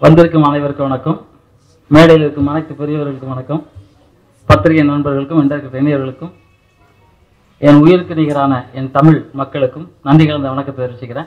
வந்திருக்கும் அனைவருக்கும் வணக்கம் மேடையில் இருக்கும் அனைத்து பெரியவர்களுக்கும் வணக்கம் பத்திரிகை நண்பர்களுக்கும் இன்றைக்கு இளைஞர்களுக்கும் என் உயிருக்கு நிகரான என் தமிழ் மக்களுக்கும் நன்றி கலந்த வணக்கத்தை தெரிவிச்சுக்கிறேன்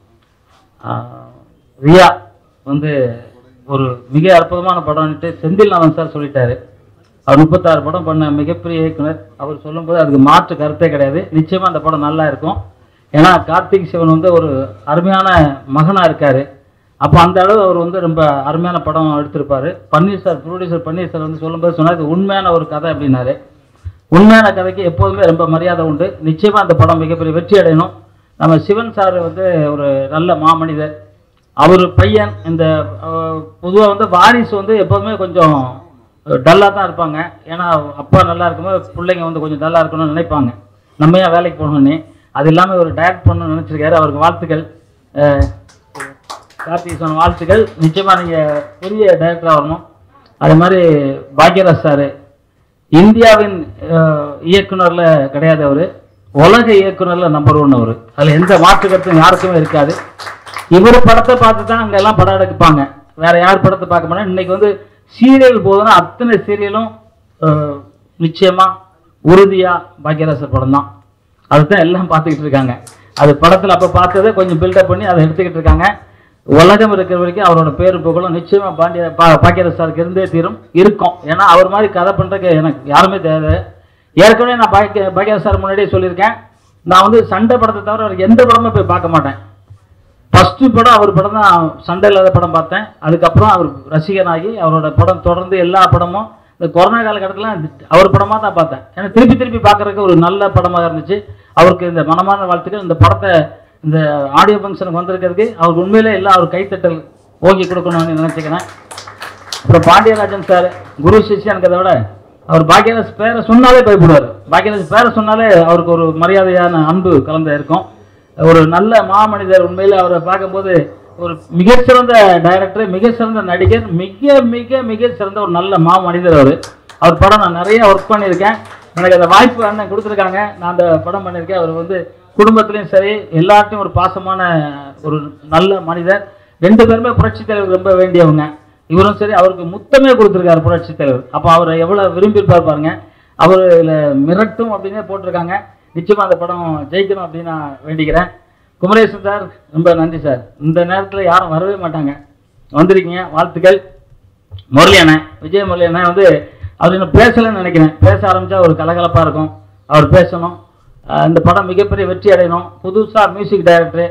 ஆஹ், ரியா வந்து ஒரு மிக அற்புதமான படம்னுட்டு செந்தில்நாதன் சார் சொல்லிட்டாரு அவர் முப்பத்தாறு படம் பண்ண மிகப்பெரிய இயக்குனர் அவர் சொல்லும்போது அதுக்கு மாற்று கருத்தே கிடையாது நிச்சயமா அந்த படம் நல்லா இருக்கும் ஏன்னா கார்த்திக் சிவன் வந்து ஒரு அருமையான மகனா இருக்காரு அப்போ அந்த அளவு அவர் வந்து ரொம்ப அருமையான படம் எடுத்திருப்பாரு Panneer sir producer Panneer sir வந்து சொல்லும்போது சொன்னார் இது உண்மையான ஒரு கதை அப்படின்னாரு உண்மையான கதைக்கு எப்போதுமே ரொம்ப மரியாதை உண்டு நிச்சயமா அந்த படம் மிகப்பெரிய வெற்றி அடையணும் நம்ம சிவன் சார் வந்து ஒரு நல்ல மாமனிதர் அவர் பையன் இந்த பொதுவாக வந்து வாரிசு வந்து எப்போதுமே கொஞ்சம் டல்லாக தான் இருப்பாங்க ஏன்னா அப்பா நல்லா இருக்கும்போது பிள்ளைங்க வந்து கொஞ்சம் டல்லாக இருக்கணும்னு நினைப்பாங்க நம்ம ஏன் வேலைக்கு போகணும்னு அது இல்லாமல் ஒரு டைரக்ட் பண்ணணும்னு நினச்சிருக்காரு அவருக்கு வாழ்த்துக்கள் அஹ், கார்த்திக் சொன்ன வாழ்த்துக்கள் நிச்சயமாக நீங்கள் பெரிய டைரக்டராக வரணும் அதே மாதிரி பாக்யராஜ் சார் இந்தியாவின் அஹ், இயக்குனர்ல கிடையாது அவரு உலக இயக்குனர்ல நம்பர் ஒன் அவரு அதுல எந்த மாற்று கருத்தும் யாருக்குமே இருக்காது இவர் படத்தை பார்த்து தான் அங்க எல்லாம் படம் எடுப்பாங்க வேற யார் படத்தை பார்க்க மாட்டாங்க இன்னைக்கு வந்து சீரியல் போதுன்னா அத்தனை சீரியலும் அஹ், நிச்சயமா உறுதியா பாக்யராசர் படம் தான் அதுதான் எல்லாம் பார்த்துக்கிட்டு இருக்காங்க அது படத்துல அப்ப பார்த்ததை கொஞ்சம் பில்டப் பண்ணி அதை எடுத்துக்கிட்டு இருக்காங்க உலகம் இருக்கிற வரைக்கும் அவரோட பேரு புகழும் நிச்சயமா பாண்டிய பா- பாக்கியராஜ் சாருக்கு இருந்தே தீரும் இருக்கும் ஏன்னா அவர் மாதிரி கதை பண்றதுக்கு எனக்கு யாருமே தேவை ஏற்கனவே நான் பாக்கிய பாக்கியராஜ் சார் முன்னாடியே சொல்லியிருக்கேன் நான் வந்து சண்டை படத்தை தவிர அவருக்கு எந்த படமும் போய் பார்க்க மாட்டேன் ஃபர்ஸ்ட் படம் அவர் படம் தான் சண்டை இல்லாத படம் பார்த்தேன் அதுக்கப்புறம் அவர் ரசிகனாகி அவரோட படம் தொடர்ந்து எல்லா படமும் இந்த கொரோனா காலகட்டத்தில் அவர் படமாக தான் பார்த்தேன் ஏன்னா திருப்பி திருப்பி பார்க்கறதுக்கு ஒரு நல்ல படமாக இருந்துச்சு அவருக்கு இந்த மனமான வாழ்த்துக்கள் இந்த படத்தை இந்த ஆடியோ ஃபங்க்ஷனுக்கு வந்திருக்கிறதுக்கு அவருக்கு உண்மையிலே எல்லாம் அவர் கைத்தட்டல் ஓங்கி கொடுக்கணும்னு நினச்சிக்கிறேன் அப்புறம் பாண்டியராஜன் சார் குரு சிஷ்யனுங்கிறத விட அவர் பாக்யராஜ் பேரை சொன்னாலே பயப்படுவார் பாக்யராஜ் பேரை சொன்னாலே அவருக்கு ஒரு மரியாதையான அன்பு கலந்த இருக்கும் ஒரு நல்ல மாமனிதர் உண்மையில அவரை பார்க்கும்போது ஒரு மிகச்சிறந்த டைரக்டர் மிக சிறந்த நடிகர் மிக மிக மிக சிறந்த ஒரு நல்ல மாமனிதர் அவர் அவர் படம் நான் நிறைய ஒர்க் பண்ணியிருக்கேன் எனக்கு அந்த வாய்ப்பு அண்ணன் கொடுத்துருக்காங்க நான் அந்த படம் பண்ணியிருக்கேன் அவர் வந்து குடும்பத்துலேயும் சரி எல்லார்ட்டையும் ஒரு பாசமான ஒரு நல்ல மனிதர் ரெண்டு பேருமே புரட்சி தலைவர் ரொம்ப வேண்டியவங்க இவரும் சரி அவருக்கு முத்தமே கொடுத்துருக்காரு புரட்சி தலைவர் அப்போ அவரை எவ்வளோ விரும்பியிருப்பார் பாருங்க அவர் இதில் மிரட்டும் அப்படின்னே போட்டிருக்காங்க நிச்சயமாக அந்த படம் ஜெயிக்கணும் அப்படின்னு நான் வேண்டிக்கிறேன் குமரேசன் சார் ரொம்ப நன்றி சார் இந்த நேரத்தில் யாரும் வரவே மாட்டாங்க வந்திருக்கீங்க வாழ்த்துக்கள் முரளி அண்ணன் விஜய் முரளி அண்ணன் வந்து அவர் இன்னும் பேசலைன்னு நினைக்கிறேன் பேச ஆரம்பிச்சா ஒரு கலகலப்பாக இருக்கும் அவர் பேசணும் அஹ் இந்த படம் மிகப்பெரிய வெற்றி அடையணும் புதுசாக மியூசிக் டைரக்டரு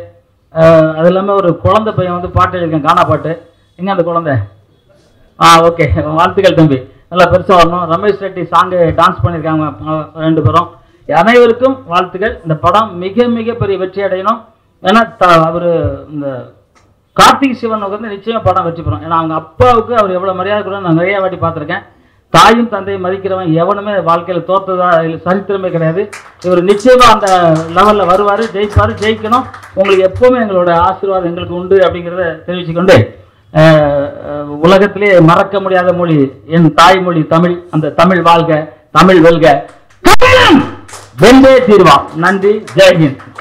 அது இல்லாமல் ஒரு குழந்தை பையன் வந்து பாட்டு எழுதியிருக்கேன் கானா பாட்டு எங்கே அந்த குழந்தை ஆ ஓகே வாழ்த்துக்கள் தம்பி நல்லா பெருசாக வரணும் ரமேஷ் ரெட்டி சாங்கு டான்ஸ் பண்ணியிருக்காங்க அஹ் ரெண்டு பேரும் அனைவருக்கும் வாழ்த்துக்கள் இந்த படம் மிக மிக பெரிய வெற்றி அடையணும் ஏன்னா அவர் இந்த கார்த்திக் சிவன் வந்து நிச்சயமா படம் வெற்றி பெறும் ஏன்னா அவங்க அப்பாவுக்கு அவர் எவ்வளவு மரியாதை கூட நான் நிறைய வாட்டி பார்த்துருக்கேன் தாயும் தந்தையும் மதிக்கிறவன் எவனுமே வாழ்க்கையில தோத்ததா இல்ல சரித்திரமே கிடையாது இவர் நிச்சயமா அந்த லெவல்ல வருவாரு ஜெயிப்பாரு ஜெயிக்கணும் உங்களுக்கு எப்பவுமே எங்களோட ஆசீர்வாதம் எங்களுக்கு உண்டு அப்படிங்கிறத தெரிவிச்சுக்கொண்டு அஹ், அஹ், உலகத்திலே மறக்க முடியாத மொழி என் தாய்மொழி தமிழ் அந்த தமிழ் வாழ்க தமிழ் வெல்க தமிழன் வென்றே தீர்வான் நன்றி ஜெய்ஹிந்த்